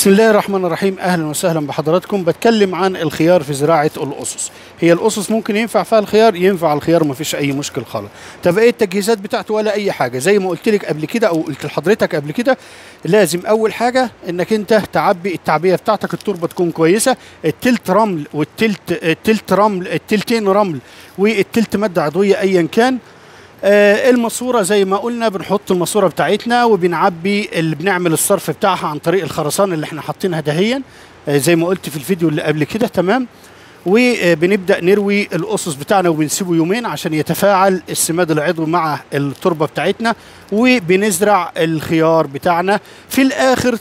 بسم الله الرحمن الرحيم اهلا وسهلا بحضراتكم بتكلم عن الخيار في زراعه الاسس هي الاسس ممكن ينفع فيها الخيار ينفع الخيار ما فيش اي مشكل خالص طب ايه التجهيزات بتاعته ولا اي حاجه زي ما قلت لك قبل كده او قلت لحضرتك قبل كده لازم اول حاجه انك انت تعبي التعبيه بتاعتك التربه تكون كويسه التلت رمل والتلت التلت رمل التلتين رمل والتلت ماده عضويه ايا كان آه، الماسوره زي ما قلنا بنحط الماسوره بتاعتنا وبنعبي اللي بنعمل الصرف بتاعها عن طريق الخرسانه اللي احنا حاطينها دهيا آه، زي ما قلت في الفيديو اللي قبل كده تمام وبنبدا نروي الاسس بتاعنا وبنسيبه يومين عشان يتفاعل السماد العضوي مع التربه بتاعتنا وبنزرع الخيار بتاعنا في الاخر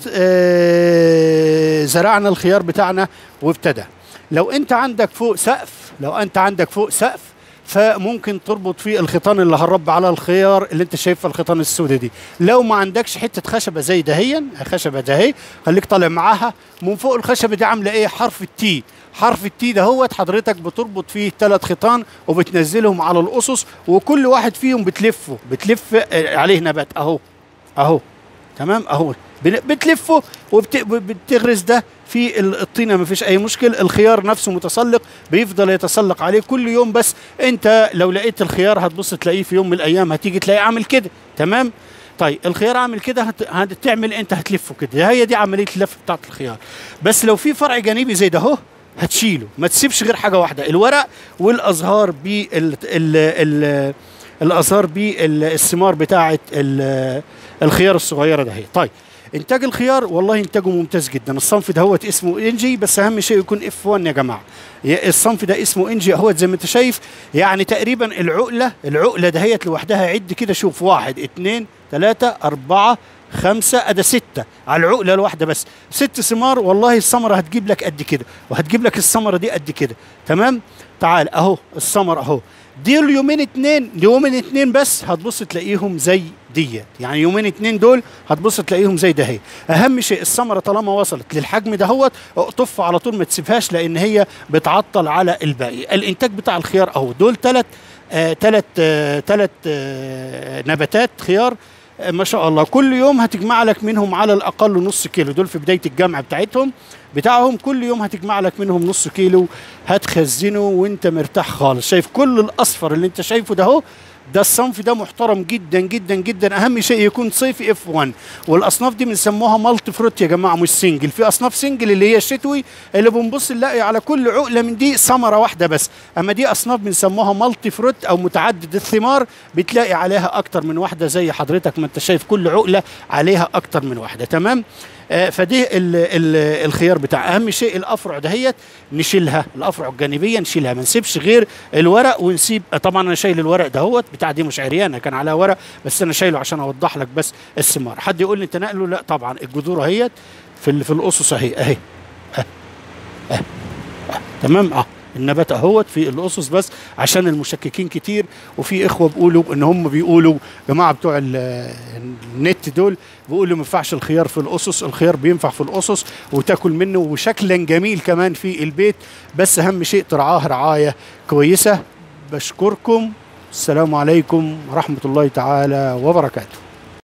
آه، زرعنا الخيار بتاعنا وابتدى لو انت عندك فوق سقف لو انت عندك فوق سقف فممكن تربط فيه الخيطان اللي هنربي على الخيار اللي انت شايفها الخيطان السوداء دي لو ما عندكش حته خشبه زي دهيا خشبه دهي خليك طالع معاها من فوق الخشبه دي عامله ايه حرف التي حرف التي دهوت حضرتك بتربط فيه ثلاث خيطان وبتنزلهم على الاسس وكل واحد فيهم بتلفه بتلف آه، عليه نبات اهو اهو تمام اهو بن- بتلفه وبتغرز ده في ال- الطينه ما فيش اي مشكل الخيار نفسه متسلق بيفضل يتسلق عليه كل يوم بس انت لو لقيت الخيار هتبص تلاقيه في يوم من الايام هتيجي تلاقيه عامل كده تمام طيب الخيار عامل كده هت... هتعمل انت هتلفه كده هي دي عمليه اللف بتاعت الخيار بس لو في فرع جانبي زي ده اهو هتشيله ما تسيبش غير حاجه واحده الورق والازهار بال ال... ال... الازهار بالثمار بتاعه ال- الخيار الصغيره ده هي طيب انتاج الخيار والله انتاجه ممتاز جدا الصنف ده هو اسمه انجي بس اهم شيء يكون اف 1 يا جماعه ي- الصنف ده اسمه انجي اهوت زي ما انت شايف يعني تقريبا العقله العقله دهيت لوحدها عد كده شوف واحد اتنين تلاته اربعه خمسة أدا ستة على العقلة الواحدة بس ست ثمار والله الثمرة هتجيب لك قد كده وهتجيب لك الثمرة دي قد كده تمام تعال أهو الثمر أهو دي اليومين اتنين يومين اتنين بس هتبص تلاقيهم زي ديت يعني يومين اتنين دول هتبص تلاقيهم زي ده هي اهم شيء الثمره طالما وصلت للحجم دهوت اقطف على طول ما تسيبهاش لان هي بتعطل على الباقي الانتاج بتاع الخيار اهو دول ثلاث ثلاث ثلاث نباتات خيار آه، ما شاء الله كل يوم هتجمع لك منهم على الاقل نص كيلو دول في بدايه الجمع بتاعتهم بتاعهم كل يوم هتجمع لك منهم نص كيلو هتخزنه وانت مرتاح خالص شايف كل الاصفر اللي انت شايفه ده اهو ده الصنف ده محترم جدا جدا جدا اهم شيء يكون صيفي اف 1 والاصناف دي بنسموها مالتي فروت يا جماعه مش سنجل في اصناف سنجل اللي هي الشتوي اللي بنبص نلاقي على كل عقله من دي ثمره واحده بس اما دي اصناف بنسموها مالتي فروت او متعدد الثمار بتلاقي عليها اكتر من واحده زي حضرتك ما انت شايف كل عقله عليها اكتر من واحده تمام آه، فدي ال ال الخيار بتاع اهم شيء الافرع دهيت نشيلها الافرع الجانبيه نشيلها ما نسيبش غير الورق ونسيب آه، طبعا انا شايل الورق دهوت بتاع دي مش عريانه كان عليها ورق بس انا شايله عشان اوضح لك بس الثمار حد يقول لي انت نقله لا طبعا الجذور اهيت في ال- في الاسس اهي اهي آه، آه، آه، تمام اه النبات اهوت في الاسس بس عشان المشككين كتير وفي اخوه بيقولوا ان هم بيقولوا جماعه بتوع ال- النت دول بيقولوا ما ينفعش الخيار في الاسس الخيار بينفع في الاسس وتاكل منه وشكلا جميل كمان في البيت بس اهم شيء ترعاه رعايه كويسه بشكركم السلام عليكم ورحمه الله تعالى وبركاته